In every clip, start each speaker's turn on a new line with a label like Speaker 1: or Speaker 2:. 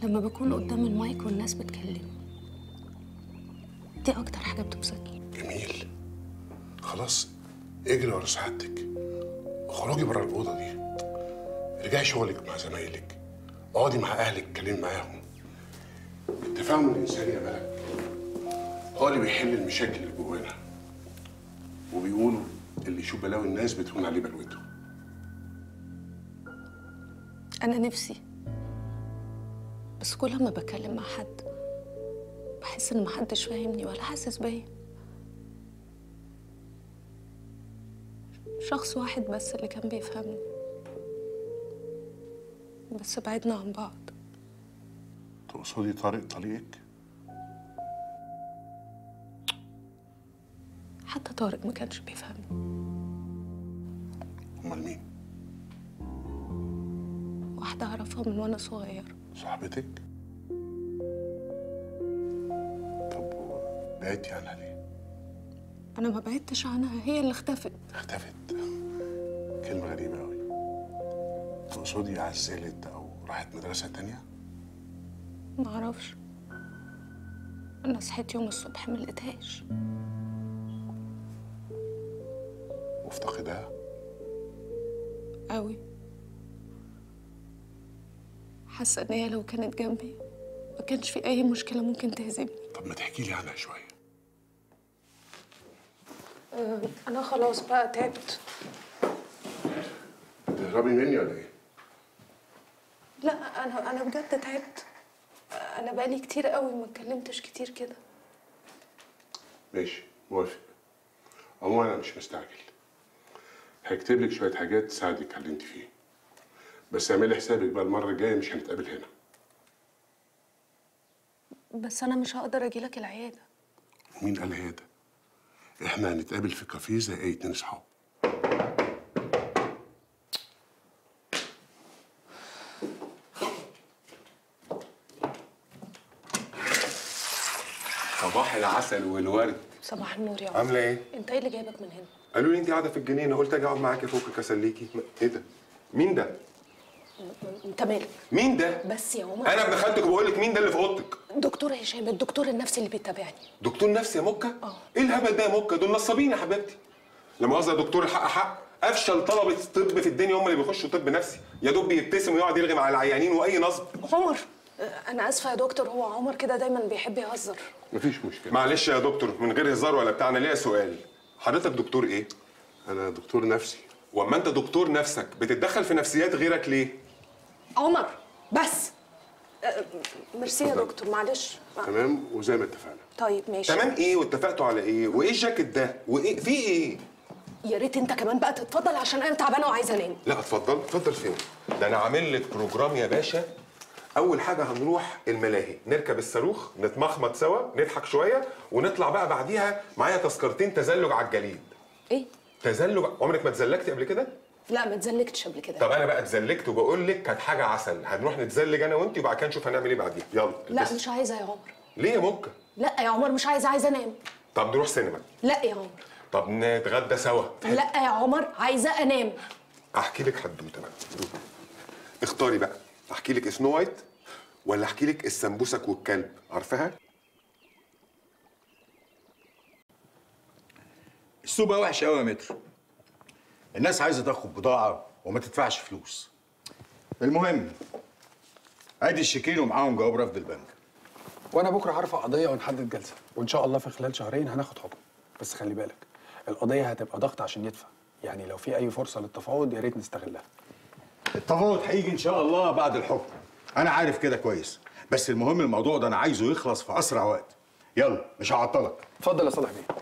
Speaker 1: لما بكون قدام المايك والناس بتكلمني دي اكتر حاجه بتبسطني
Speaker 2: جميل خلاص اجري ورا سعادتك اخرجي بره الاوضه دي ارجعي شغلك مع زمايلك اقعدي مع اهلك اتكلمي معاهم التفاهم الانساني يا ملك هو اللي بيحل المشاكل اللي جوانا وبيقولوا اللي يشوف بلاوي الناس بتهون عليه بلوته
Speaker 1: انا نفسي بس كل ما بتكلم مع حد بحس ان محدش فاهمني ولا حاسس بيا شخص واحد بس اللي كان بيفهمني بس بعدنا عن بعض
Speaker 2: تقصدي طارق طليقك
Speaker 1: حتى طارق ما كانش بيفهمني
Speaker 2: امال مين
Speaker 1: واحدة أعرفها من وأنا صغير
Speaker 2: صاحبتك طب بعدتي عنها ليه
Speaker 1: أنا ما بعدتش عنها هي اللي اختفت
Speaker 2: اختفت كلمة غريبة أوي تقصدي عزلت أو راحت مدرسة تانية؟
Speaker 1: ما أعرفش أنا صحيت يوم الصبح ما لقيتهاش
Speaker 2: مفتقدها؟
Speaker 1: أوي حاسة إن هي لو كانت جنبي ما كانش في أي مشكلة ممكن تهزمني
Speaker 2: طب ما تحكي لي عنها شوية
Speaker 1: أه، أنا خلاص بقى تعبت
Speaker 2: تهربي مني ولا إيه؟
Speaker 1: لا أنا أنا بجد تعبت أنا بقالي كتير قوي ما اتكلمتش كتير كده
Speaker 2: ماشي موافق عموما أنا مش مستعجل هكتب لك شوية حاجات تساعدك على اللي أنت فيه بس اعملي حسابك بقى المرة الجاية مش هنتقابل هنا
Speaker 1: بس أنا مش هقدر أجيلك العيادة
Speaker 2: مين قال هي ده؟ احنا هنتقابل في كافيه زي أي اتنين صحاب
Speaker 3: صباح العسل والورد
Speaker 1: صباح النور يا عمر
Speaker 3: عامله ايه
Speaker 1: أنت إيه اللي جايبك من هنا؟
Speaker 3: قالوا لي انت قاعده في الجنينه قلت اجي اقعد معاكي افكك اسليكي م- ايه ده مين ده
Speaker 1: أنت مالك؟
Speaker 3: مين ده
Speaker 1: بس يا عمر
Speaker 3: انا ابن خالتك وبقول لك مين ده اللي في اوضتك
Speaker 1: دكتور هشام الدكتور النفسي اللي بيتابعني
Speaker 3: دكتور نفسي يا مكه
Speaker 1: اه.
Speaker 3: ايه الهبل ده يا مكه دول نصابين يا حبيبتي لا مؤاخذه يا دكتور الحق حق افشل طلبه طب في الدنيا هم اللي بيخشوا طب نفسي يا دوب بيبتسم ويقعد يرغي مع العيانين واي نصب
Speaker 1: عمر أنا آسفة يا دكتور هو عمر كده دايما بيحب يهزر
Speaker 2: مفيش مشكلة
Speaker 3: معلش يا دكتور من غير هزار ولا بتاع انا ليا سؤال حضرتك دكتور ايه
Speaker 2: أنا دكتور نفسي
Speaker 3: واما انت دكتور نفسك بتتدخل في نفسيات غيرك ليه
Speaker 1: عمر بس أه، ميرسي يا دكتور معلش
Speaker 2: تمام وزي ما اتفقنا
Speaker 1: طيب ماشي
Speaker 3: تمام ايه واتفقتوا على ايه وايه الجاكيت ده وايه في ايه
Speaker 1: يا ريت انت كمان بقى تتفضل عشان انا تعبانه وعايزه انام
Speaker 3: لا اتفضل اتفضل فين ده انا عامل لك بروجرام يا باشا اول حاجه هنروح الملاهي نركب الصاروخ نتمخمط سوا نضحك شويه ونطلع بقى بعديها معايا تذكرتين تزلج على الجليد
Speaker 1: ايه
Speaker 3: تزلج عمرك ما اتزلجتي قبل كده
Speaker 1: لا ما اتزلكتش قبل كده
Speaker 3: طب انا بقى اتزلجت وبقول لك كانت حاجه عسل هنروح نتزلج انا وانت وبعد كده نشوف هنعمل ايه بعديها يلا
Speaker 1: لا
Speaker 3: البسي.
Speaker 1: مش عايزه يا عمر
Speaker 3: ليه يا مكه
Speaker 1: لا يا عمر مش عايزه عايزه انام
Speaker 3: طب نروح سينما
Speaker 1: لا يا عمر
Speaker 3: طب نتغدى سوا
Speaker 1: لا يا عمر عايزه انام
Speaker 3: احكي لك حدوته بقى اختاري بقى احكي لك سنو وايت ولا احكي لك السمبوسك والكلب عارفاها
Speaker 4: السوق بقى وحش قوي يا متر الناس عايزه تاخد بضاعه وما تدفعش فلوس المهم ادي الشيكين ومعاهم جواب رفض البنك
Speaker 5: وانا بكره هرفع قضيه ونحدد جلسه وان شاء الله في خلال شهرين هناخد حكم بس خلي بالك القضيه هتبقى ضغط عشان يدفع يعني لو في اي فرصه للتفاوض يا ريت نستغلها
Speaker 4: التفاوض هيجي ان شاء الله بعد الحكم انا عارف كده كويس بس المهم الموضوع ده انا عايزه يخلص في اسرع وقت يلا مش هعطلك
Speaker 5: اتفضل يا صالح بيه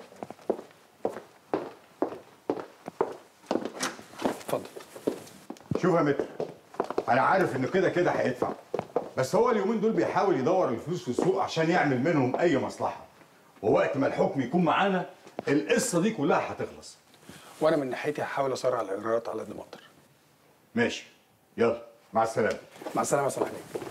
Speaker 5: اتفضل
Speaker 4: شوف يا متر انا عارف انه كده كده هيدفع بس هو اليومين دول بيحاول يدور الفلوس في السوق عشان يعمل منهم اي مصلحه ووقت ما الحكم يكون معانا القصه دي كلها هتخلص
Speaker 5: وانا من ناحيتي هحاول اسرع الاجراءات على قد ما اقدر
Speaker 4: ماشي يلا مع السلامه
Speaker 5: مع السلامه يا صالح بيه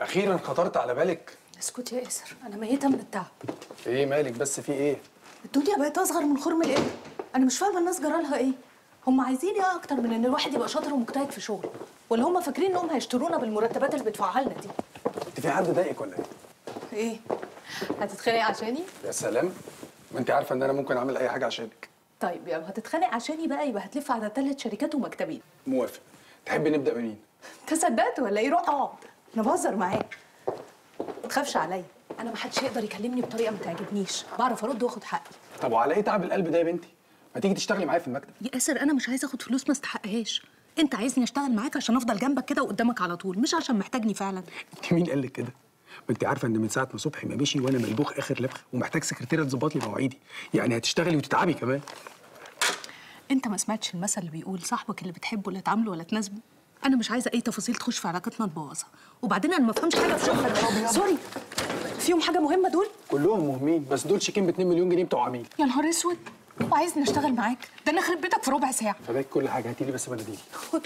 Speaker 5: اخيرا خطرت على بالك
Speaker 1: اسكت يا ياسر انا ميته من التعب
Speaker 5: ايه مالك بس في ايه
Speaker 1: الدنيا بقت اصغر من خرم الابل انا مش فاهمه الناس جرالها ايه هم عايزين ايه اكتر من ان الواحد يبقى شاطر ومجتهد في شغله ولا هم فاكرين انهم هيشترونا بالمرتبات اللي بيدفعوها لنا دي
Speaker 5: انت في حد ضايقك ولا ايه
Speaker 1: ايه هتتخانق عشاني
Speaker 5: يا سلام ما انت عارفه ان انا ممكن اعمل اي حاجه عشانك
Speaker 1: طيب لو هتتخانق عشاني بقى يبقى هتلف على ثلاث شركات ومكتبين
Speaker 5: موافق تحبي نبدا منين
Speaker 1: انت صدقت ولا ايه روح اقعد انا بهزر معاك ما تخافش عليا انا ما حدش يقدر يكلمني بطريقه ما تعجبنيش بعرف ارد واخد حقي
Speaker 5: طب وعلى ايه تعب القلب ده يا بنتي ما تيجي تشتغلي معايا في المكتب
Speaker 1: يا اسر انا مش عايزه اخد فلوس ما استحقهاش انت عايزني اشتغل معاك عشان افضل جنبك كده وقدامك على طول مش عشان محتاجني فعلا
Speaker 5: انت مين قال لك كده ما انت عارفه ان من ساعه ما صبحي ما مشي وانا ملبوخ اخر لبخ ومحتاج سكرتيره تظبط لي مواعيدي يعني هتشتغلي وتتعبي كمان
Speaker 1: انت ما سمعتش المثل اللي بيقول صاحبك اللي بتحبه لا تعامله ولا تناسبه انا مش عايزه اي تفاصيل تخش في علاقتنا نبوظها وبعدين انا ما بفهمش حاجه في شغلك سوري فيهم حاجه مهمه دول
Speaker 5: كلهم مهمين بس دول شيكين ب 2 مليون جنيه بتوع عميل
Speaker 1: يا نهار اسود وعايزني اشتغل معاك ده انا اخرب بيتك في ربع ساعه
Speaker 5: فباك كل حاجه هاتي لي بس مناديلي
Speaker 1: خد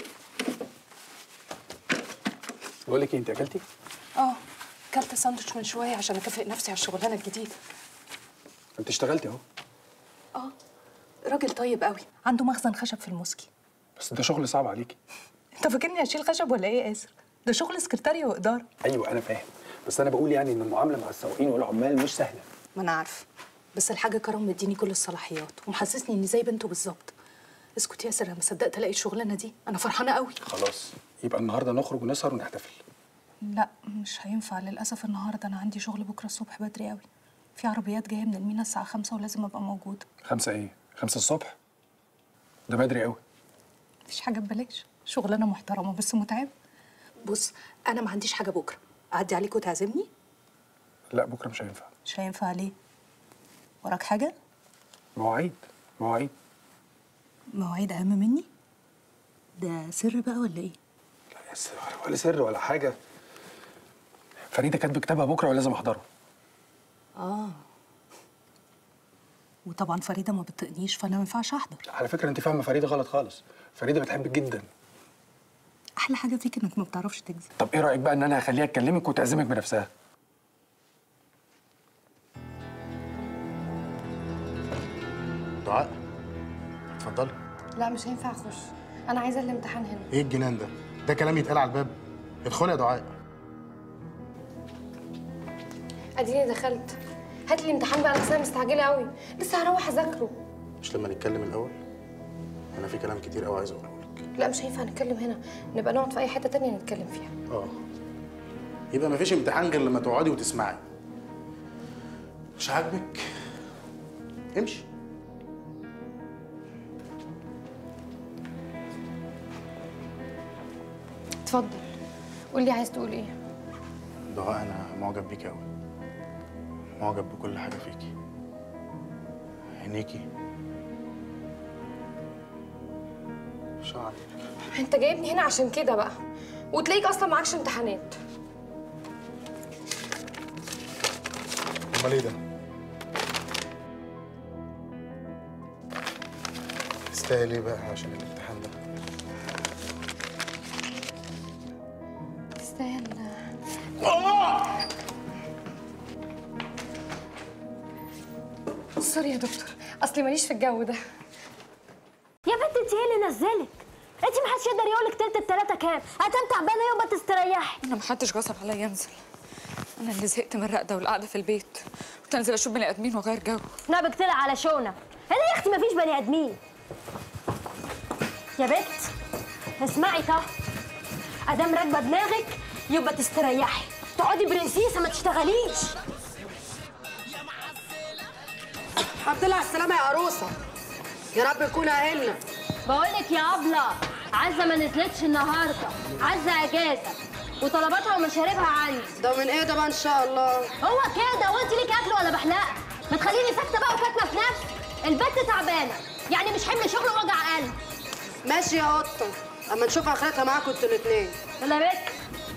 Speaker 5: بقول لك ايه انت اكلتي
Speaker 1: اه كلت ساندوتش من شويه عشان اكافئ نفسي على الشغلانه الجديده
Speaker 5: انت اشتغلتي اهو
Speaker 1: اه راجل طيب قوي عنده مخزن خشب في الموسكي
Speaker 5: بس ده شغل صعب عليكي
Speaker 1: انت فاكرني اشيل خشب ولا ايه يا اسر ده شغل سكرتاريه واداره
Speaker 5: ايوه انا فاهم بس انا بقول يعني ان المعامله مع السواقين والعمال مش سهله
Speaker 1: ما انا عارفه بس الحاج كرم مديني كل الصلاحيات ومحسسني اني زي بنته بالظبط اسكت يا ياسر انا ما صدقت الاقي الشغلانه دي انا فرحانه قوي
Speaker 5: خلاص يبقى النهارده نخرج ونسهر ونحتفل
Speaker 1: لا مش هينفع للاسف النهارده انا عندي شغل بكره الصبح بدري قوي في عربيات جايه من المينا الساعه خمسة ولازم ابقى موجوده
Speaker 5: خمسة ايه خمسة الصبح ده بدري قوي
Speaker 1: مفيش حاجه ببلاش شغلانه محترمه بس متعبه بص انا ما عنديش حاجه بكره اعدي عليك وتعزمني
Speaker 5: لا بكره مش هينفع
Speaker 1: مش هينفع ليه وراك حاجه
Speaker 5: مواعيد مواعيد
Speaker 1: مواعيد اهم مني ده سر بقى ولا ايه
Speaker 5: لا يا سر ولا سر ولا حاجه فريده كاتبه كتابها بكره ولازم احضره
Speaker 1: اه وطبعا فريده ما بتطقنيش فانا ما ينفعش احضر
Speaker 5: على فكره انت فاهمه فريده غلط خالص فريده بتحبك جدا
Speaker 1: احلى حاجه فيك انك ما بتعرفش تكذب
Speaker 5: طب ايه رايك بقى ان انا هخليها تكلمك وتعزمك بنفسها
Speaker 6: دعاء اتفضلي
Speaker 7: لا مش هينفع اخش انا عايزه الامتحان هنا
Speaker 6: ايه الجنان ده ده كلام يتقال على الباب ادخلي يا دعاء
Speaker 7: اديني دخلت هات لي الامتحان بقى انا مستعجله قوي لسه هروح اذاكره
Speaker 6: مش لما نتكلم الاول انا في كلام كتير قوي عايز اقوله لك
Speaker 7: لا مش هينفع نتكلم هنا نبقى نقعد في اي حته تانية نتكلم فيها
Speaker 6: اه يبقى مفيش امتحان غير لما تقعدي وتسمعي مش عاجبك امشي
Speaker 7: اتفضل قول لي عايز تقول ايه
Speaker 6: دعاء انا معجب بيكي قوي معجب بكل حاجه فيكي عينيكي شعرك
Speaker 7: انت جايبني هنا عشان كده بقى وتلاقيك اصلا معكش امتحانات
Speaker 6: امال ايه ده تستاهل ايه بقى عشان الامتحان ده
Speaker 7: تستاهل سوري يا دكتور اصلي ماليش في الجو ده
Speaker 8: يا بنت انت ايه اللي نزلك؟ انت ما حدش يقدر يقول لك تلت التلاته كام؟ هتم تعبانه يوم ما تستريحي
Speaker 9: انا محدش غصب عليا انزل انا اللي زهقت من الرقده والقعده في البيت قلت انزل اشوف بني ادمين واغير جو
Speaker 8: نابك طلع على شونه هنا يا اختي مفيش بني ادمين يا بنت اسمعي طه ادام راكبه دماغك يبقى تستريحي تقعدي برنسيسه ما تشتغليش
Speaker 10: الحمد لله على السلامة يا عروسة يا رب يكون أهلنا
Speaker 8: بقولك يا ابله عزه ما نزلتش النهارده عزه اجازه وطلباتها ومشاريبها عندي
Speaker 10: ده من إيه ده بقى إن شاء الله
Speaker 8: هو كده وانت ليك اكل ولا بحلقه ما تخليني ساكته بقى وكاتمه في نفسي البت تعبانه يعني مش حمل شغل ووجع قلب
Speaker 10: ماشي يا قطة أما نشوف آخرتها معاكم انتوا الاتنين
Speaker 8: يلا يا بت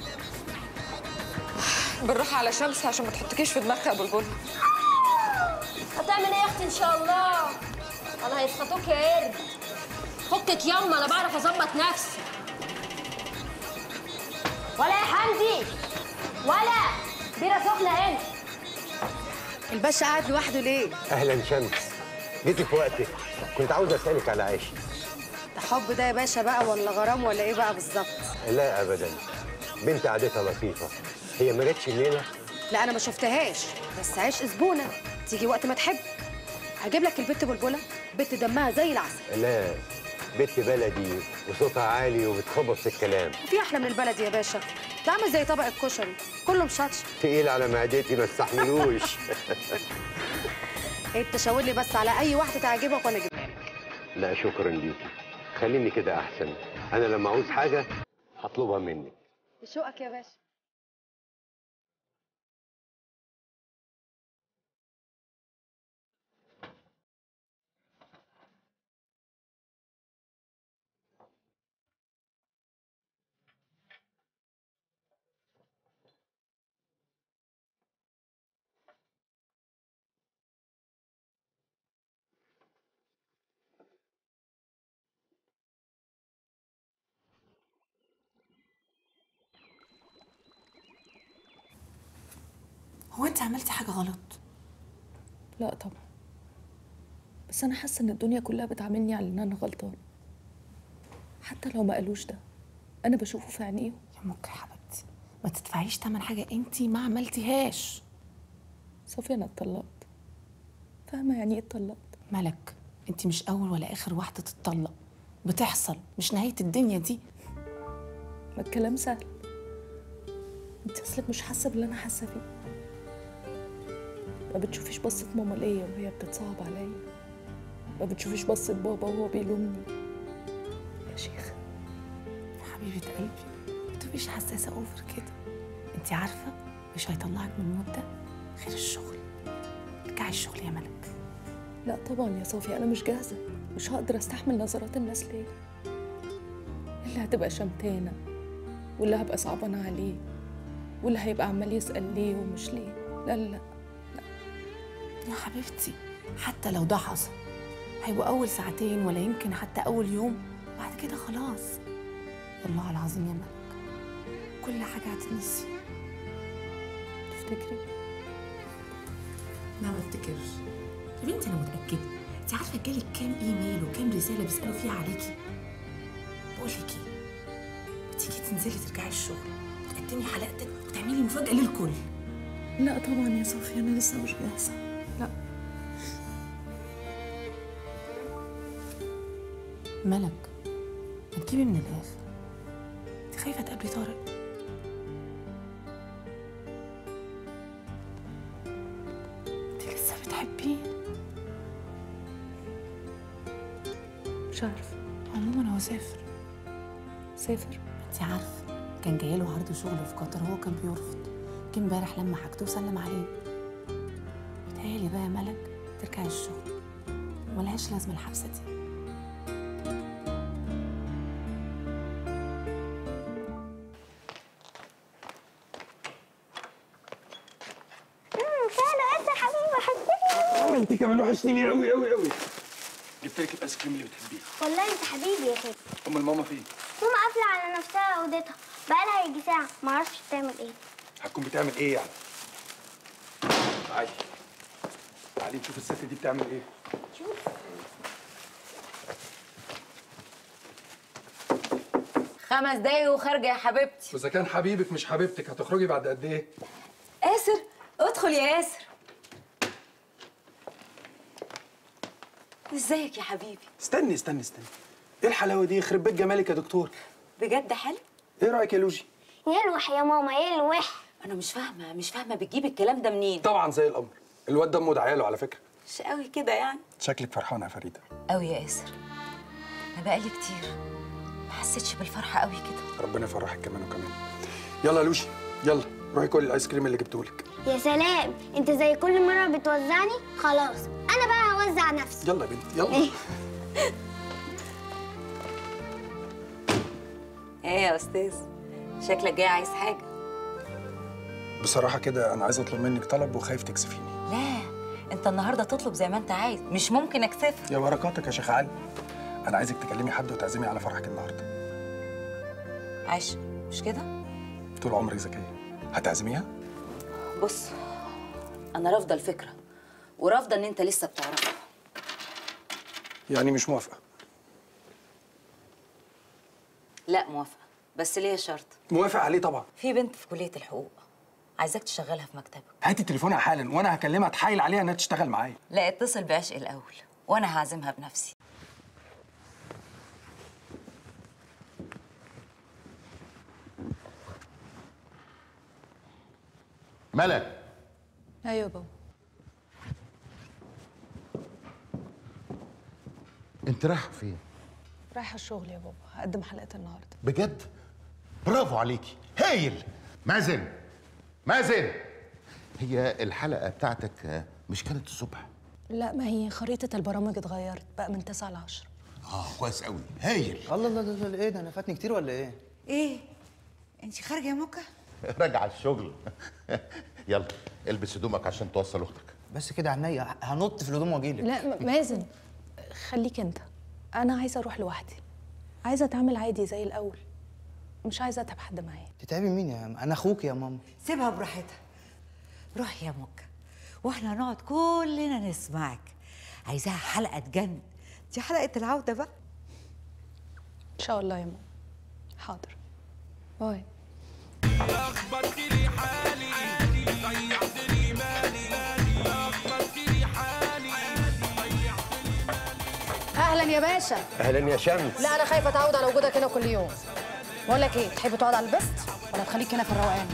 Speaker 9: بالراحه على شمس عشان ما تحطكيش في دماغك يا بلبل
Speaker 8: هتعمل ايه يا اختي ان شاء الله انا هيسخطوك يا قرد فكك يما انا بعرف اظبط نفسي ولا يا حمدي ولا بيرة سخنة هنا
Speaker 10: الباشا قاعد لوحده ليه؟
Speaker 11: اهلا شمس جيتي في وقتك كنت عاوز اسالك على عيشي
Speaker 10: ده حب ده يا باشا بقى ولا غرام ولا ايه بقى بالظبط؟
Speaker 11: لا ابدا بنت عادتها لطيفه هي ما جاتش الليله
Speaker 10: لا انا ما شفتهاش بس عيش زبونه تيجي وقت ما تحب هجيب لك البت بلبله بنت دمها زي العسل
Speaker 11: لا بنت بلدي وصوتها عالي وبتخبط في الكلام
Speaker 10: في احلى من البلد يا باشا ده عامل زي طبق الكشري كله مشطشط
Speaker 11: تقيل على معدتي ما استحملوش
Speaker 10: انت شاور لي بس على اي واحده تعجبك وانا اجيبها لك
Speaker 11: لا شكرا ليكي خليني كده احسن انا لما عاوز حاجه هطلبها منك
Speaker 10: بشوقك يا باشا
Speaker 12: هو انت عملتي حاجه غلط
Speaker 1: لا طبعا بس انا حاسه ان الدنيا كلها بتعاملني على ان انا غلطانه حتى لو ما قالوش ده انا بشوفه في عينيهم
Speaker 12: يا مك يا حبيبتي ما تدفعيش تمن حاجه انت ما عملتيهاش
Speaker 1: صافي انا اتطلقت فاهمه يعني ايه اتطلقت
Speaker 12: ملك انت مش اول ولا اخر واحده تتطلق بتحصل مش نهايه الدنيا دي
Speaker 1: ما الكلام سهل انت اصلك مش حاسه باللي انا حاسه فيه ما بتشوفيش بصة ماما ليا وهي بتتصعب عليا ما بتشوفيش بصة بابا وهو بيلومني يا شيخة
Speaker 12: يا حبيبه قلبي ما تبقيش حساسه اوفر كده انت عارفه مش هيطلعك من المود ده غير الشغل ارجعي الشغل يا ملك
Speaker 1: لا طبعا يا صافي انا مش جاهزة مش هقدر استحمل نظرات الناس ليا اللي هتبقى شمتانة واللي هبقى صعبانة عليه واللي هيبقى عمال يسأل ليه ومش ليه لا لا لا
Speaker 12: يا حبيبتي حتى لو ده حصل هيبقوا أول ساعتين ولا يمكن حتى أول يوم بعد كده خلاص والله العظيم يا ملك كل حاجة هتنسي
Speaker 1: تفتكري؟
Speaker 12: لا ما افتكرش يا بنتي أنا متأكدة أنت عارفة جالك كام إيميل وكام رسالة بيسألوا فيها عليكي بقول لك إيه تيجي تنزلي ترجعي الشغل وتقدمي حلقتك وتعملي مفاجأة للكل
Speaker 1: لا طبعا يا صافي انا لسه مش جاهزة لا
Speaker 12: ملك ما تجيبي من الآخر انت خايفة تقابلي طارق انت لسه بتحبيه
Speaker 1: مش عارفة
Speaker 12: عموما هو سافر
Speaker 1: سافر
Speaker 12: انت عارفة كان جاي له عرض شغل في قطر هو كان بيرفض جه امبارح لما حاجته وسلم عليه بتهيألي بقى يا ملك ترجعي الشغل ملهاش لازمة الحبسة دي
Speaker 8: كان انت حبيبي حبيبي
Speaker 5: انت كمان وحشتيني قوي قوي قوي جبت لك الايس كريم اللي بتحبيه
Speaker 8: والله انت حبيبي يا اخي
Speaker 5: ام الماما فين
Speaker 8: ماما قافله على نفسها اوضتها بقالها يجي ساعه ما اعرفش بتعمل ايه
Speaker 5: هتكون بتعمل ايه يعني تعالي تعالي نشوف الست دي بتعمل ايه
Speaker 13: خمس دقايق وخارجه يا حبيبتي
Speaker 5: واذا كان حبيبك مش حبيبتك هتخرجي بعد قد ايه
Speaker 13: ياسر ادخل يا ياسر ازيك يا حبيبي
Speaker 5: استني استني استني ايه الحلاوه دي يخرب بيت جمالك يا دكتور
Speaker 13: بجد حلو
Speaker 5: ايه رايك يا لوجي
Speaker 8: يلوح يا ماما يلوح
Speaker 13: انا مش فاهمه مش فاهمه بتجيب الكلام ده منين
Speaker 5: طبعا زي القمر الواد دمه دعياله على فكره
Speaker 13: مش قوي كده يعني
Speaker 5: شكلك فرحانه يا فريده
Speaker 13: قوي يا ياسر انا بقالي كتير ما حسيتش بالفرحه قوي كده
Speaker 5: ربنا يفرحك كمان وكمان يلا يا لوجي يلا روحي كلي الايس كريم اللي جبتهولك
Speaker 8: يا سلام انت زي كل مره بتوزعني خلاص انا بقى هوزع نفسي
Speaker 5: يلا يا بنتي يلا
Speaker 13: ايه يا استاذ شكلك جاي عايز حاجه
Speaker 5: بصراحه كده انا عايز اطلب منك طلب وخايف تكسفيني
Speaker 13: لا انت النهارده تطلب زي ما انت عايز مش ممكن اكسفك
Speaker 5: يا بركاتك يا شيخ علي انا عايزك تكلمي حد وتعزمي على فرحك النهارده
Speaker 13: عايش مش كده
Speaker 5: طول عمرك ذكيه هتعزميها
Speaker 13: بص انا رافضه الفكره ورافضه ان انت لسه بتعرفها
Speaker 5: يعني مش موافقه
Speaker 13: لا موافقه بس ليه شرط
Speaker 5: موافق عليه طبعا
Speaker 13: في بنت في كليه الحقوق عايزاك تشغلها في مكتبك
Speaker 5: هاتي تليفونها حالا وانا هكلمها تحايل عليها انها تشتغل معايا
Speaker 13: لا اتصل بعشق الاول وانا هعزمها بنفسي
Speaker 14: ملك
Speaker 1: ايوه يا بابا
Speaker 14: انت رايحه فين
Speaker 1: رايحه الشغل يا بابا هقدم حلقه النهارده
Speaker 14: بجد برافو عليكي هايل مازن مازن هي الحلقه بتاعتك آه، مش كانت الصبح
Speaker 1: لا ما هي خريطه البرامج اتغيرت بقى من 9 ل 10
Speaker 14: اه كويس قوي هايل
Speaker 15: الله الله الله ايه ده انا فاتني كتير ولا ايه؟
Speaker 16: ايه انت خارجه يا موكا
Speaker 14: راجع الشغل يلا البس هدومك عشان توصل اختك
Speaker 15: بس كده عينيا هنط في الهدوم واجيلك
Speaker 1: لا م- مازن خليك انت انا عايزه اروح لوحدي عايزه اتعامل عادي زي الاول مش عايزه اتعب حد معايا
Speaker 15: تتعبي مين يا ماما؟ انا اخوك يا ماما
Speaker 16: سيبها براحتها روح يا موكا واحنا هنقعد كلنا نسمعك عايزاها حلقه تجن دي حلقه العوده بقى
Speaker 1: ان شاء الله يا ماما حاضر باي
Speaker 17: لخبطت لي حالي ضيعت لي مالي لخبطت لي حالي
Speaker 10: اهلا يا باشا
Speaker 11: اهلا يا شمس
Speaker 10: لا انا خايفه اتعود على وجودك هنا كل يوم بقول لك ايه تحب تقعد على البست ولا تخليك هنا في الروقان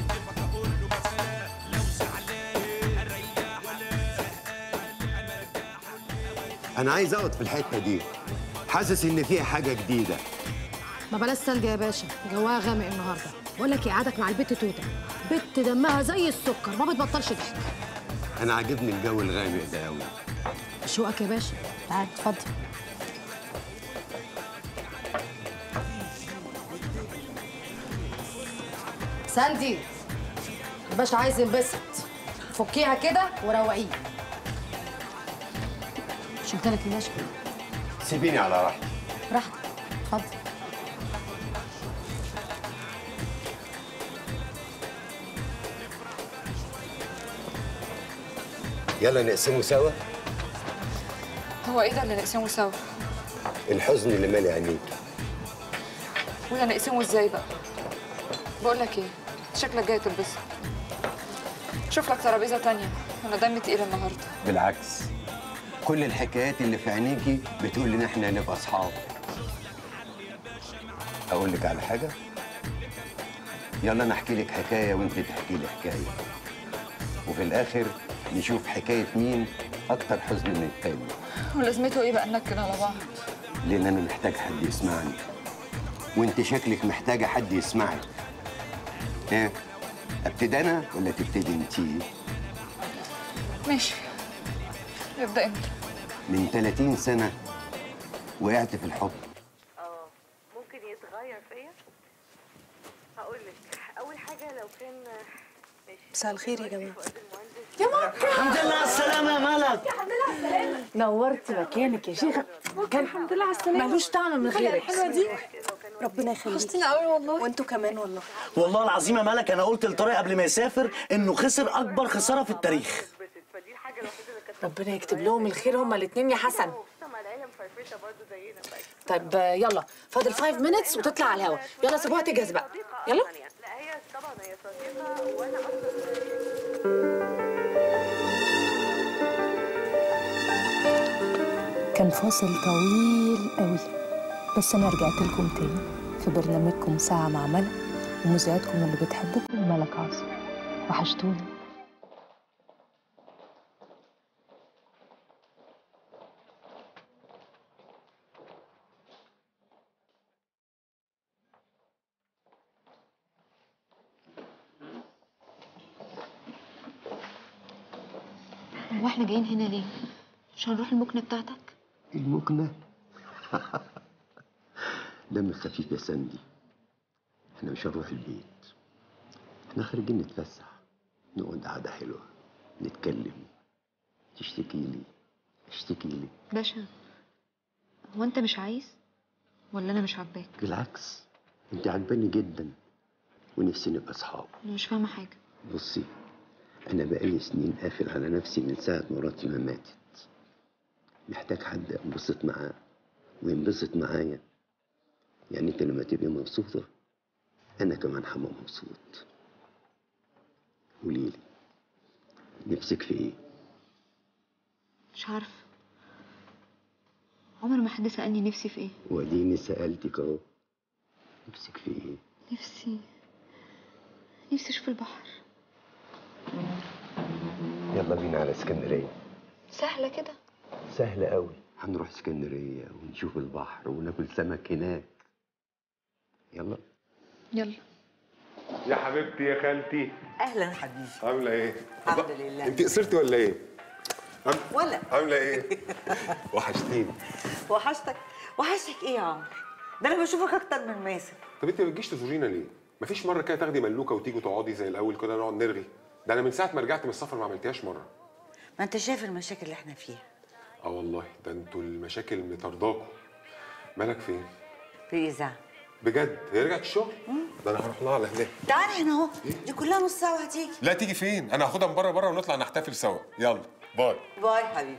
Speaker 11: انا عايز اقعد في الحته دي حاسس ان فيها حاجه جديده
Speaker 10: ما بلاش ثلج يا باشا جواها غامق النهارده بقول لك ايه قعدك مع البت توته بت دمها زي السكر ما بتبطلش ضحك
Speaker 11: انا عاجبني الجو الغامق ده قوي
Speaker 10: شوقك يا باشا تعال اتفضل ساندي الباشا عايز ينبسط فكيها كده وروقيه شلت لك يا باشا
Speaker 11: سيبيني على راحتي
Speaker 10: براحتك اتفضل
Speaker 11: يلا نقسمه سوا
Speaker 9: هو ايه ده اللي نقسمه سوا
Speaker 11: الحزن اللي مالي عينيك
Speaker 9: وده نقسمه ازاي بقى بقول لك ايه شكلك جاي تتبسط شوف لك ترابيزه تانية انا دمي تقيل النهارده
Speaker 11: بالعكس كل الحكايات اللي في عينيكي بتقول ان احنا نبقى اصحاب اقول لك على حاجه يلا انا احكي لك حكايه وانت تحكي لي حكايه وفي الاخر نشوف حكايه مين اكتر حزن من التاني
Speaker 9: ولازمته ايه بقى ننكد على بعض
Speaker 11: لان انا محتاج حد يسمعني وانت شكلك محتاجه حد يسمعك ايه ابتدي انا ولا تبتدي انتي
Speaker 9: ماشي ابدا انت
Speaker 11: من 30 سنه وقعت في الحب
Speaker 18: ممكن يتغير فيا هقول لك اول حاجه لو كان
Speaker 1: مساء الخير يا جماعه
Speaker 18: يا ماما
Speaker 19: الحمد لله على السلامة يا ملك
Speaker 10: نورت مكانك يا شيخه كان الحمد لله على السلامه ملوش طعم من غيرك
Speaker 1: الحلوه دي ربنا يخليك وحشتينا قوي والله وانتوا كمان والله
Speaker 19: والله العظيم يا ملك أنا قلت لطارق قبل ما يسافر إنه خسر أكبر خسارة في التاريخ
Speaker 10: ربنا يكتب لهم الخير هما الاثنين يا حسن
Speaker 18: طبعا العيله مفرفشه برضه زينا بقى
Speaker 10: طيب آه، يلا فاضل 5 minutes وتطلع على الهوا يلا سيبوها تجهز بقى يلا
Speaker 18: لا هي طبعا هي صديقه وانا اصلا
Speaker 1: كان فاصل طويل قوي بس انا رجعت لكم تاني في برنامجكم ساعة مع ملك ومذيعتكم اللي بتحبكم ملك عاصم وحشتوني
Speaker 20: هو احنا جايين هنا ليه؟ مش هنروح المكنة بتاعتك؟
Speaker 11: المكنة دم خفيف يا سندي احنا مش هنروح البيت احنا خارجين نتفسح نقعد قعدة حلوة نتكلم تشتكي لي اشتكي لي
Speaker 20: باشا هو انت مش عايز؟ ولا انا مش عاجباك؟
Speaker 11: بالعكس انت عجباني جدا ونفسي نبقى اصحاب
Speaker 20: انا مش فاهمة حاجة
Speaker 11: بصي انا بقالي سنين قافل على نفسي من ساعه مراتي ما ماتت محتاج حد انبسط معاه وينبسط معايا يعني انت لما تبقي مبسوطه انا كمان هبقى مبسوط قوليلي نفسك في ايه
Speaker 20: مش عارفة عمر ما حد سألني نفسي في ايه
Speaker 11: وديني سالتك اهو نفسك في ايه
Speaker 20: نفسي نفسي اشوف البحر
Speaker 11: يلا بينا على اسكندريه
Speaker 20: سهلة كده
Speaker 11: سهلة قوي هنروح اسكندرية ونشوف البحر وناكل سمك هناك يلا
Speaker 20: يلا
Speaker 3: يا حبيبتي يا خالتي
Speaker 16: اهلا حبيبي
Speaker 3: عامله ايه
Speaker 16: الحمد لله
Speaker 3: انت قصرتي ولا ايه عم-
Speaker 16: ولا
Speaker 3: عامله ايه وحشتيني
Speaker 16: وحشتك وحشتك ايه يا عمر ده انا بشوفك اكتر من ماسك
Speaker 3: طب انت ما بتجيش تزورينا ليه مفيش مره كده تاخدي ملوكه وتيجي تقعدي زي الاول كده نقعد نرغي ده انا من ساعه ما رجعت من السفر ما عملتيهاش مره
Speaker 16: ما انت شايف المشاكل اللي احنا فيها
Speaker 3: اه والله ده انتوا المشاكل مطرداكوا مالك فين
Speaker 16: في اذاعه
Speaker 3: بجد هي رجعت الشغل ده انا هروح لها على هناك
Speaker 16: تعالي هنا اهو دي كلها نص ساعه وهتيجي
Speaker 3: لا تيجي فين انا هاخدها من بره بره ونطلع نحتفل سوا يلا باي
Speaker 16: باي حبيبي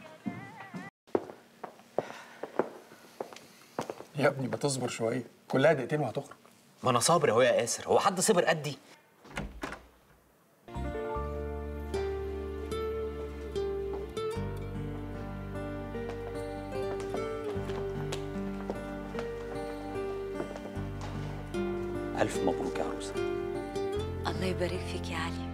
Speaker 5: يا ابني ما تصبر شويه كلها دقيقتين وهتخرج
Speaker 21: ما انا صابر اهو يا ياسر هو حد صبر قدي الف مبروك يا عروسه
Speaker 16: الله يبارك فيك يا علي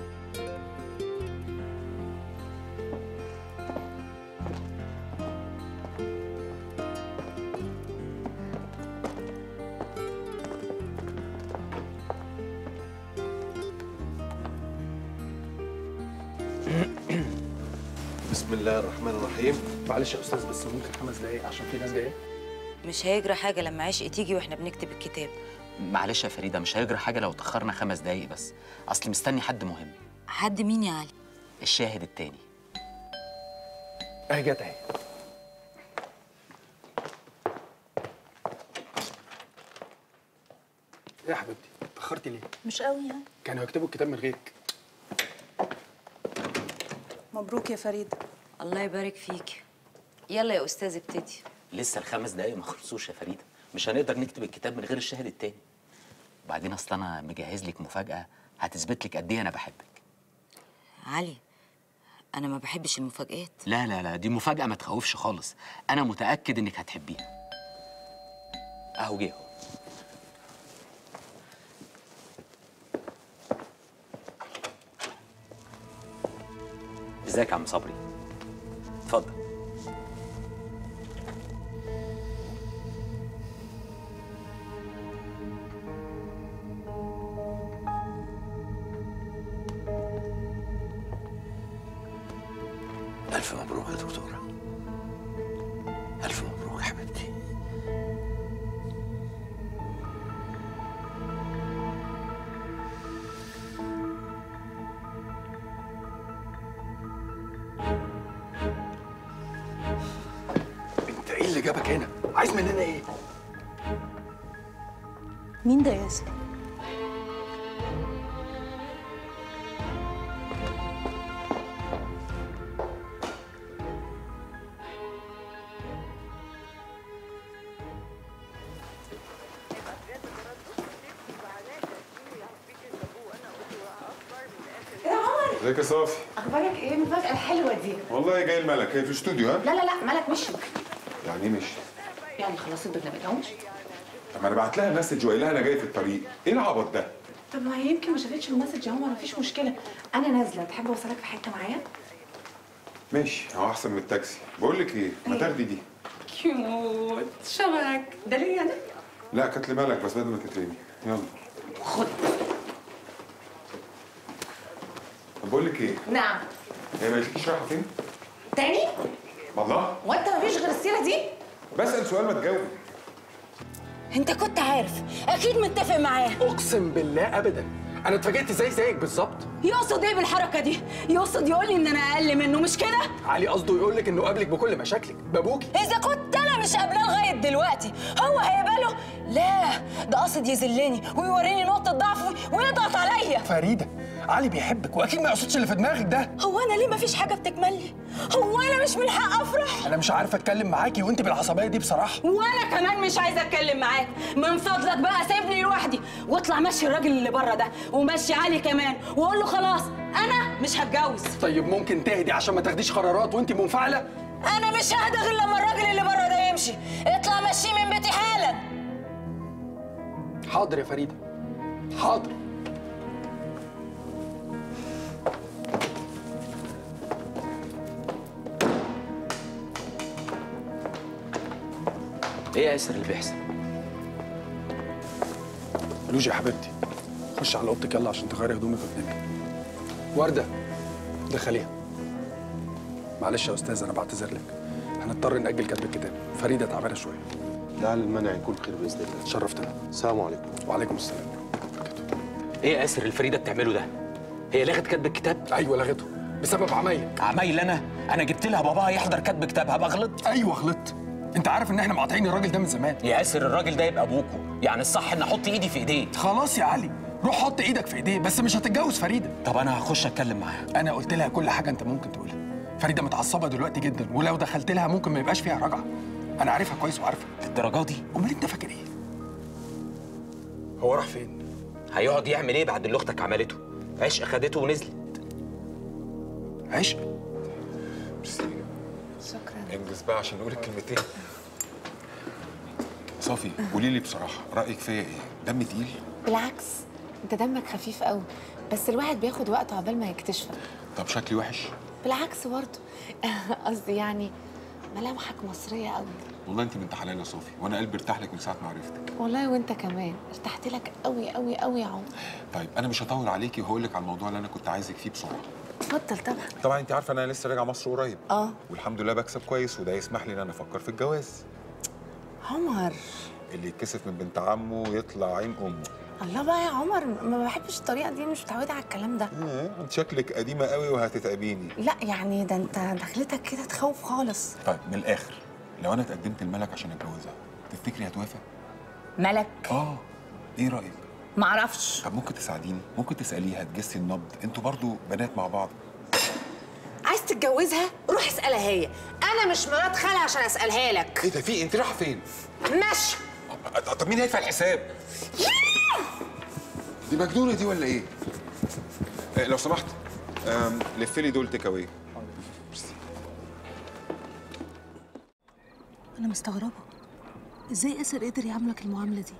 Speaker 5: بسم الله الرحمن الرحيم معلش يا استاذ بس ممكن خمس دقايق عشان في ناس جايه
Speaker 13: مش هيجرى حاجة لما عشق تيجي واحنا بنكتب الكتاب
Speaker 21: معلش يا فريده مش هيجرى حاجه لو اتاخرنا خمس دقايق بس اصل مستني حد مهم
Speaker 13: حد مين يا علي
Speaker 21: الشاهد التاني
Speaker 5: اهي جت اهي إيه يا حبيبتي اتاخرتي ليه
Speaker 1: مش قوي يعني
Speaker 5: كانوا يكتبوا الكتاب من غيرك
Speaker 1: مبروك يا فريد
Speaker 13: الله يبارك فيك يلا يا استاذ ابتدي
Speaker 21: لسه الخمس دقايق ما خلصوش يا فريده مش هنقدر نكتب الكتاب من غير الشاهد التاني وبعدين اصل انا مجهز لك مفاجاه هتثبت لك قد ايه انا بحبك
Speaker 13: علي انا ما بحبش المفاجآت
Speaker 21: لا لا لا دي مفاجاه ما تخوفش خالص انا متاكد انك هتحبيها اهو جه أهو. ازيك يا عم صبري اتفضل
Speaker 11: ألف مبروك يا دكتورة ألف مبروك يا حبيبتي
Speaker 5: انت ايه اللي جابك هنا عايز مننا ايه
Speaker 1: مين ده ياسر
Speaker 3: ازيك يا صافي
Speaker 12: اخبارك ايه المفاجاه الحلوه دي
Speaker 3: والله جاي الملك هي في الاستوديو ها
Speaker 12: لا لا لا مالك مشي
Speaker 3: يعني ايه مش
Speaker 12: يعني خلاص البرنامج اهو مشي
Speaker 3: طب ما انا بعت لها مسج وقايل لها انا جاي في الطريق ايه العبط ده
Speaker 12: طب ما هي يمكن ما شافتش المسج يا عمر مفيش مشكله انا نازله تحب اوصلك في حته معايا
Speaker 3: ماشي هو احسن من التاكسي بقول لك ايه ما تاخدي دي
Speaker 12: كيوت شبهك ده ليه انا
Speaker 3: لا كانت لي مالك بس بدل ما تترمي يلا
Speaker 12: خد
Speaker 3: طب بقول لك ايه
Speaker 12: نعم
Speaker 3: هي ما قالتليش رايحه فين
Speaker 12: تاني
Speaker 3: والله
Speaker 12: وانت مفيش غير السيره دي
Speaker 3: بسال سؤال ما تجاوب
Speaker 13: انت كنت عارف اكيد متفق معاه
Speaker 5: اقسم بالله ابدا انا اتفاجئت زي زيك بالظبط
Speaker 13: يقصد ايه بالحركه دي يقصد يقول لي ان انا اقل منه مش كده
Speaker 5: علي قصده يقول لك انه قابلك بكل مشاكلك بابوكي
Speaker 13: اذا كنت انا
Speaker 2: مش قابلاه لغايه دلوقتي هو هيقبله لا ده قاصد يذلني ويوريني نقطه ضعفي ويضغط عليا
Speaker 5: فريده علي بيحبك واكيد ما يقصدش اللي في دماغك ده
Speaker 2: هو انا ليه مفيش حاجه بتكمل لي هو انا مش من حق افرح
Speaker 5: انا مش عارف اتكلم معاكي وانت بالعصبيه دي بصراحه
Speaker 2: وانا كمان مش عايزه اتكلم معاك من فضلك بقى سيبني لوحدي واطلع مشي الراجل اللي بره ده ومشي علي كمان وقول له خلاص انا مش هتجوز
Speaker 5: طيب ممكن تهدي عشان ما تاخديش قرارات وانت منفعله
Speaker 2: انا مش ههدى غير لما الراجل اللي بره ده يمشي اطلع مشيه من بيتي حالا
Speaker 5: حاضر يا فريده حاضر
Speaker 21: ايه يا ياسر اللي بيحصل
Speaker 5: لوجي يا حبيبتي خش على اوضتك يلا عشان تغيري هدومك وتنامي ورده دخليها معلش يا استاذ انا بعتذر لك هنضطر ناجل كتب الكتاب فريده تعبانه شويه
Speaker 22: لعل المنع يكون خير باذن الله
Speaker 5: شرفتنا
Speaker 22: السلام عليكم
Speaker 5: وعليكم السلام
Speaker 21: ايه يا ياسر اللي فريده بتعمله ده هي لغت كتب الكتاب
Speaker 5: ايوه لغته بسبب عمايل
Speaker 21: عمايل انا انا جبت لها باباها يحضر كتب كتابها بقى غلط
Speaker 5: ايوه غلطت انت عارف ان احنا مقاطعين الراجل ده من زمان
Speaker 21: يا ياسر الراجل ده يبقى ابوكو يعني الصح ان احط ايدي في ايديه
Speaker 5: خلاص يا علي روح حط ايدك في ايديه بس مش هتتجوز فريده
Speaker 21: طب انا هخش اتكلم معاها
Speaker 5: انا قلت لها كل حاجه انت ممكن تقولها فريده متعصبه دلوقتي جدا ولو دخلت لها ممكن ما يبقاش فيها رجعه انا عارفها كويس وعارفه
Speaker 21: الدرجه دي
Speaker 5: امال انت فاكر ايه هو راح فين
Speaker 21: هيقعد يعمل ايه بعد اللي اختك عملته عشق خدته ونزلت
Speaker 5: عشق
Speaker 3: شكرا انجز بقى عشان نقول الكلمتين صافي قولي لي بصراحه رايك فيا ايه دم تقيل
Speaker 20: بالعكس انت دمك خفيف قوي بس الواحد بياخد وقته عقبال ما يكتشفك
Speaker 3: طب شكلي وحش
Speaker 20: بالعكس برضه قصدي يعني ملامحك مصريه قوي
Speaker 3: والله انت بنت حلال يا صافي وانا قلبي ارتاح لك من ساعه ما عرفتك
Speaker 20: والله وانت كمان ارتحت لك قوي قوي قوي يا عمر
Speaker 3: طيب انا مش هطول عليكي وهقول لك على الموضوع اللي انا كنت عايزك فيه بسرعه
Speaker 20: اتفضل طبعا
Speaker 3: طبعا انت عارفه ان انا لسه راجع مصر قريب
Speaker 20: اه
Speaker 3: والحمد لله بكسب كويس وده يسمح لي ان انا افكر في الجواز
Speaker 20: عمر
Speaker 3: اللي يتكسف من بنت عمه يطلع عين امه
Speaker 20: الله بقى يا عمر ما بحبش الطريقه دي مش متعوده على الكلام ده
Speaker 3: ايه انت شكلك قديمه قوي وهتتعبيني
Speaker 20: لا يعني ده انت دخلتك كده تخوف خالص
Speaker 3: طيب من الاخر لو انا اتقدمت الملك عشان اتجوزها تفتكري هتوافق
Speaker 20: ملك
Speaker 3: اه ايه رايك
Speaker 20: معرفش
Speaker 3: طب ممكن تساعديني ممكن تساليها تجسي النبض انتوا برضو بنات مع بعض
Speaker 10: عايز تتجوزها روح اسالها هي انا مش مرات خالها عشان اسالها لك
Speaker 3: ايه ده في انت رايحه فين
Speaker 10: ماشي
Speaker 3: طب مين هيدفع الحساب دي مجنونه دي ولا ايه آه لو سمحت آم، لف لي دول تيك اواي
Speaker 1: انا مستغربه ازاي اسر قدر يعاملك المعامله دي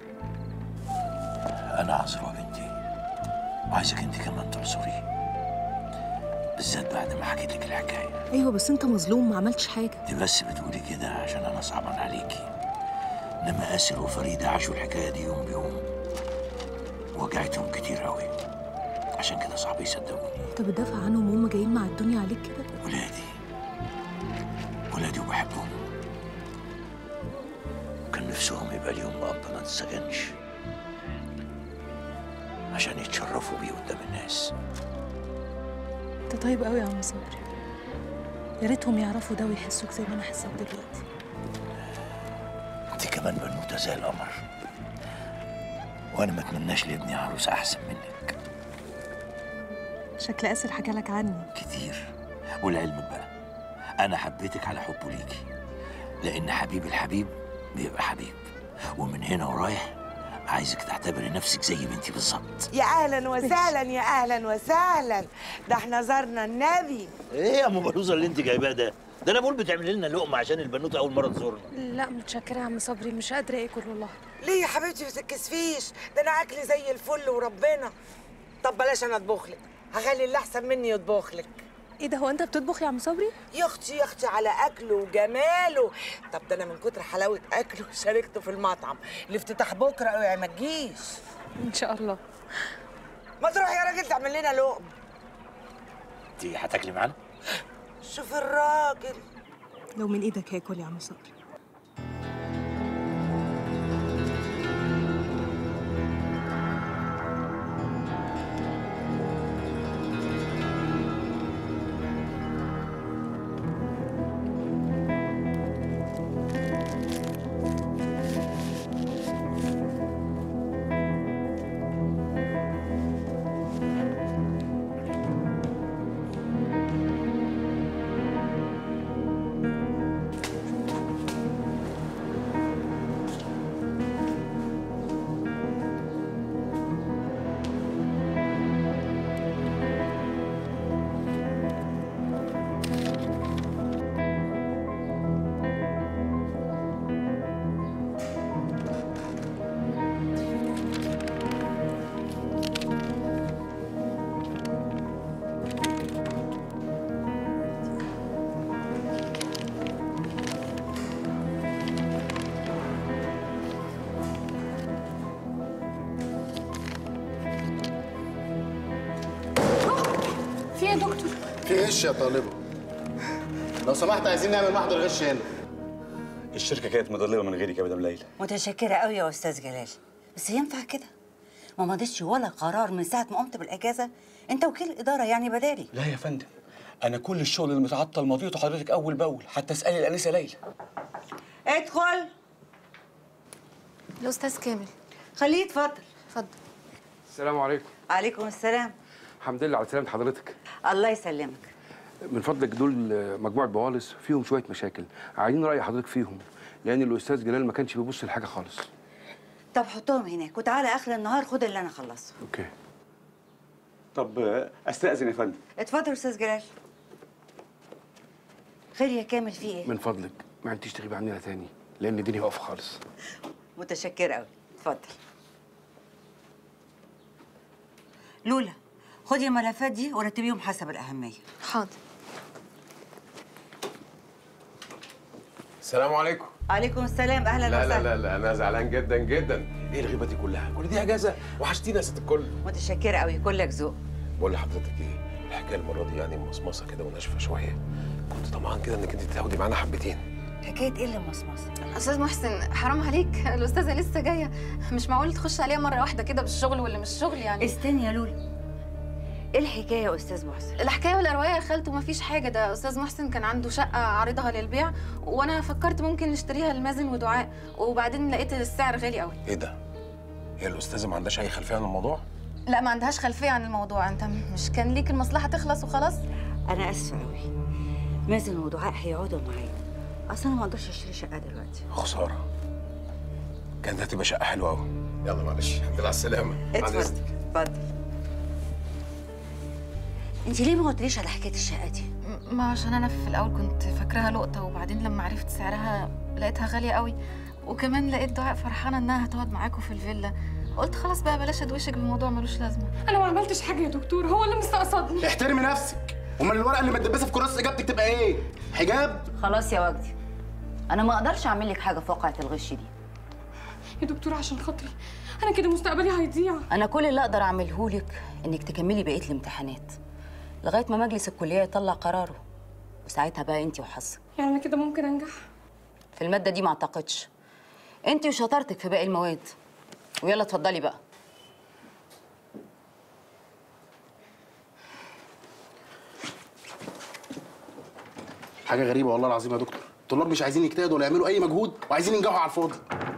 Speaker 23: أنا عذرا يا بنتي وعايزك أنت كمان تعذري بالذات بعد ما حكيت لك الحكاية
Speaker 1: ايوه بس انت مظلوم ما عملتش حاجه
Speaker 23: دي بس بتقولي كده عشان أنا صعبان عليكي لما آسر وفريدة عاشوا الحكاية دي يوم بيوم وجعتهم كتير أوي عشان كده صعب يصدقوني
Speaker 1: انت بتدافع عنهم وهم جايين مع الدنيا عليك كده
Speaker 23: ولادي ولادي وبحبهم كان نفسهم يبقى ليهم أب ما تسجنش عشان يتشرفوا بيه قدام الناس
Speaker 1: انت طيب قوي يا عم صبري يا ريتهم يعرفوا ده ويحسوك زي ما انا حاساك دلوقتي
Speaker 23: انت كمان بنوته زي القمر وانا ما اتمناش لابني عروس احسن منك
Speaker 1: شكل اسر حكى لك عني
Speaker 23: كتير ولعلمك بقى انا حبيتك على حبه ليكي لان حبيب الحبيب بيبقى حبيب ومن هنا ورايح عايزك تعتبري نفسك زي بنتي بالظبط
Speaker 24: يا اهلا وسهلا يا اهلا وسهلا ده احنا زرنا النبي
Speaker 23: ايه يا ام بلوزه اللي انت جايباه ده ده انا بقول بتعملي لنا لقمه عشان البنوته اول مره تزورنا
Speaker 10: لا متشكره يا عم صبري مش قادره اكل والله
Speaker 24: ليه يا حبيبتي ما تتكسفيش ده انا اكلي زي الفل وربنا طب بلاش انا اطبخ لك هخلي اللي احسن مني يطبخ لك
Speaker 1: ايه ده هو انت بتطبخ يا عم صبري
Speaker 24: يا اختي يا اختي على اكله وجماله طب ده انا من كتر حلاوه اكله شاركته في المطعم الافتتاح بكره اوعي ما تجيش
Speaker 1: ان شاء الله
Speaker 24: ما تروح يا راجل تعمل لنا لقمه
Speaker 23: انت هتاكلي معانا
Speaker 24: شوف الراجل
Speaker 1: لو من ايدك هاكل يا عم صبري
Speaker 4: في غش يا طالبه لو سمحت عايزين نعمل محضر غش هنا
Speaker 6: الشركه كانت مضلمه من غيرك يا مدام ليلى
Speaker 16: متشكرة قوي يا أستاذ جلال بس ينفع كده ما مضيتش ولا قرار من ساعة ما قمت بالإجازة أنت وكيل الإدارة يعني بدالي
Speaker 6: لا يا فندم انا كل الشغل اللي متعطل مضيته حضرتك اول باول حتى اسالي الانسه ليلى
Speaker 16: ادخل
Speaker 20: الأستاذ كامل
Speaker 16: خليه يتفضل
Speaker 20: اتفضل
Speaker 7: السلام عليكم
Speaker 16: عليكم السلام
Speaker 7: الحمد لله على سلامة حضرتك
Speaker 16: الله يسلمك
Speaker 7: من فضلك دول مجموعة بوالص فيهم شوية مشاكل عايزين رأي حضرتك فيهم لأن الأستاذ جلال ما كانش بيبص لحاجة خالص
Speaker 16: طب حطهم هناك وتعالى آخر النهار خد اللي أنا خلصه
Speaker 7: أوكي
Speaker 6: طب استاذن يا فندم
Speaker 16: اتفضل أستاذ جلال خير يا كامل في إيه؟
Speaker 7: من فضلك ما عدتيش تغيب عننا تاني لأن الدنيا واقفة خالص
Speaker 16: متشكرة قوي اتفضل لولا خدي الملفات دي ورتبيهم حسب الأهمية
Speaker 20: حاضر
Speaker 3: السلام عليكم
Speaker 16: عليكم السلام أهلا
Speaker 3: لا
Speaker 16: وسهلا
Speaker 3: لا لا لا انا زعلان جدا جدا ايه الغيبه دي كلها كل دي اجازه وحشتينا يا ست الكل
Speaker 16: متشكرة قوي كلك ذوق
Speaker 3: بقول لحضرتك ايه الحكايه المره دي يعني مصمصه كده وناشفه شويه كنت طمعان كده انك انت تاخدي معانا حبتين
Speaker 16: حكاية إيه اللي مصمصة؟
Speaker 20: أستاذ محسن حرام عليك الأستاذة لسه جاية مش معقول تخش عليها مرة واحدة كده بالشغل واللي مش شغل يعني
Speaker 16: استني يا لولا ايه الحكايه يا استاذ محسن
Speaker 20: الحكايه والروايه يا خالته مفيش حاجه ده استاذ محسن كان عنده شقه عارضها للبيع وانا فكرت ممكن نشتريها لمازن ودعاء وبعدين لقيت السعر غالي قوي
Speaker 3: ايه ده هي الاستاذه ما عندهاش اي خلفيه عن الموضوع
Speaker 20: لا ما عندهاش خلفيه عن الموضوع انت مش كان ليك المصلحه تخلص وخلاص
Speaker 16: انا اسفه قوي مازن ودعاء هيقعدوا معايا اصلا ما اقدرش اشتري شقه دلوقتي
Speaker 3: خساره كانت هتبقى شقه حلوه قوي يلا معلش الحمد لله على السلامه بعد
Speaker 16: اتفضل
Speaker 3: إذنك.
Speaker 16: اتفضل انت ليه ما قلتليش على حكايه الشقه دي
Speaker 20: م- ما عشان انا في الاول كنت فاكراها لقطه وبعدين لما عرفت سعرها لقيتها غاليه قوي وكمان لقيت دعاء فرحانه انها هتقعد معاكم في الفيلا قلت خلاص بقى بلاش ادوشك بموضوع ملوش لازمه
Speaker 8: انا ما عملتش حاجه يا دكتور هو اللي مستقصدني
Speaker 4: احترمي نفسك امال الورقه اللي متدبسه في كراسه اجابتك تبقى ايه حجاب
Speaker 2: خلاص يا وجدي انا ما اقدرش اعمل لك حاجه في واقعه الغش دي
Speaker 8: يا دكتور عشان خاطري انا كده مستقبلي هيضيع
Speaker 2: انا كل اللي اقدر اعمله لك انك تكملي بقيه الامتحانات لغايه ما مجلس الكليه يطلع قراره وساعتها بقى انت وحظك
Speaker 8: يعني انا كده ممكن انجح
Speaker 2: في الماده دي ما اعتقدش انت وشطارتك في باقي المواد ويلا اتفضلي بقى
Speaker 4: حاجه غريبه والله العظيم يا دكتور الطلاب مش عايزين يجتهدوا ولا يعملوا اي مجهود وعايزين ينجحوا على الفاضي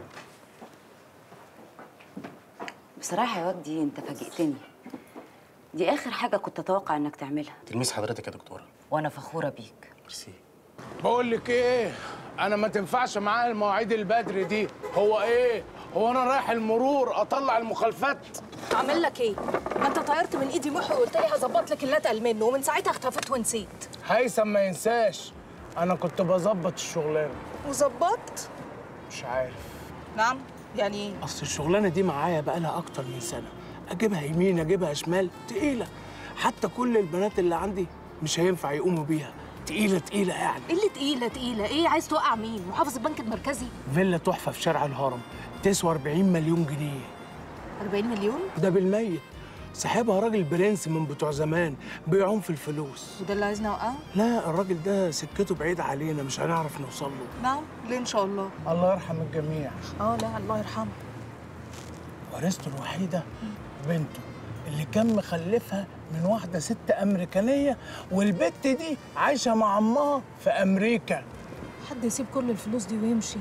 Speaker 2: بصراحه يا وجدي انت فاجئتني دي اخر حاجه كنت اتوقع انك تعملها
Speaker 4: تلميذ حضرتك يا دكتوره
Speaker 2: وانا فخوره بيك
Speaker 4: ميرسي
Speaker 25: بقول لك ايه انا ما تنفعش معايا المواعيد البدري دي هو ايه هو انا رايح المرور اطلع المخالفات
Speaker 1: اعمل لك ايه؟ ما انت طيرت من ايدي محي وقلت لي هظبط لك اللي اتقل منه ومن ساعتها اختفيت ونسيت
Speaker 25: هيثم ما ينساش انا كنت بظبط الشغلانه
Speaker 1: وظبطت؟
Speaker 25: مش عارف
Speaker 1: نعم يعني ايه؟
Speaker 25: اصل الشغلانه دي معايا بقالها اكتر من سنه اجيبها يمين اجيبها شمال تقيله حتى كل البنات اللي عندي مش هينفع يقوموا بيها تقيله تقيله يعني
Speaker 1: ايه اللي تقيله تقيله؟ ايه عايز توقع مين؟ محافظ البنك المركزي؟
Speaker 25: فيلا تحفه في شارع الهرم تسوى 40 مليون جنيه
Speaker 1: 40 مليون؟
Speaker 25: ده بالميت صاحبها راجل برنس من بتوع زمان بيعوم في الفلوس
Speaker 1: وده اللي عايزني اوقعه؟
Speaker 25: لا الراجل ده سكته بعيد علينا مش هنعرف نوصل له
Speaker 1: نعم ليه ان شاء الله؟
Speaker 25: الله يرحم الجميع
Speaker 1: اه لا الله يرحمه
Speaker 25: ورثته الوحيده بنته اللي كان مخلفها من واحده ست امريكانيه والبت دي عايشه مع امها في امريكا
Speaker 1: حد يسيب كل الفلوس دي ويمشي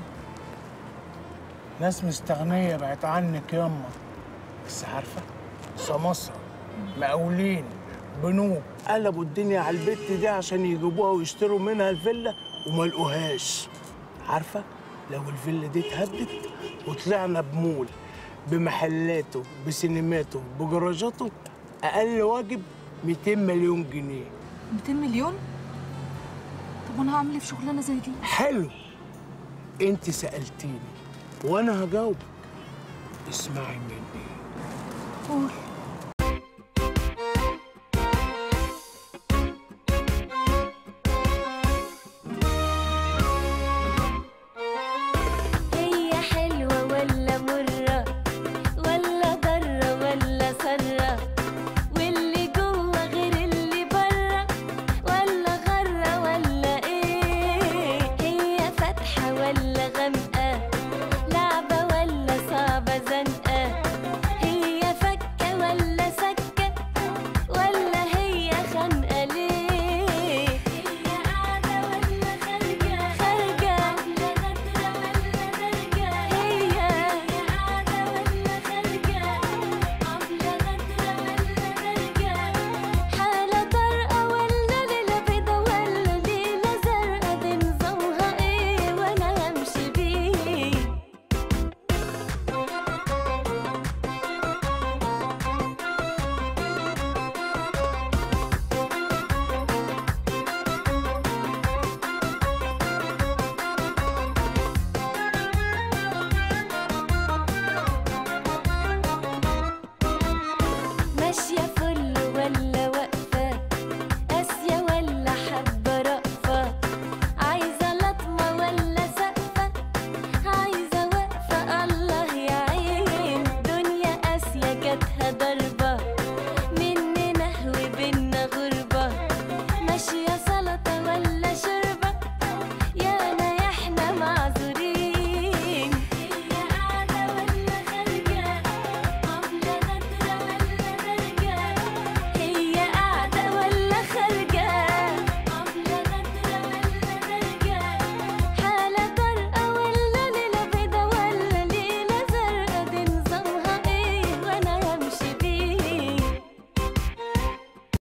Speaker 25: ناس مستغنيه بعت عنك ياما بس عارفه سماسرة مقاولين بنوك قلبوا الدنيا على البت دي عشان يجيبوها ويشتروا منها الفيلا وما لقوهاش عارفه لو الفيلا دي اتهدت وطلعنا بمول بمحلاته بسينماته بجراجاته اقل واجب 200 مليون جنيه
Speaker 1: 200 مليون؟ طب وانا هعمل ايه في شغلانه زي دي؟
Speaker 25: حلو انت سالتيني وانا هجاوبك اسمعي مني
Speaker 1: قول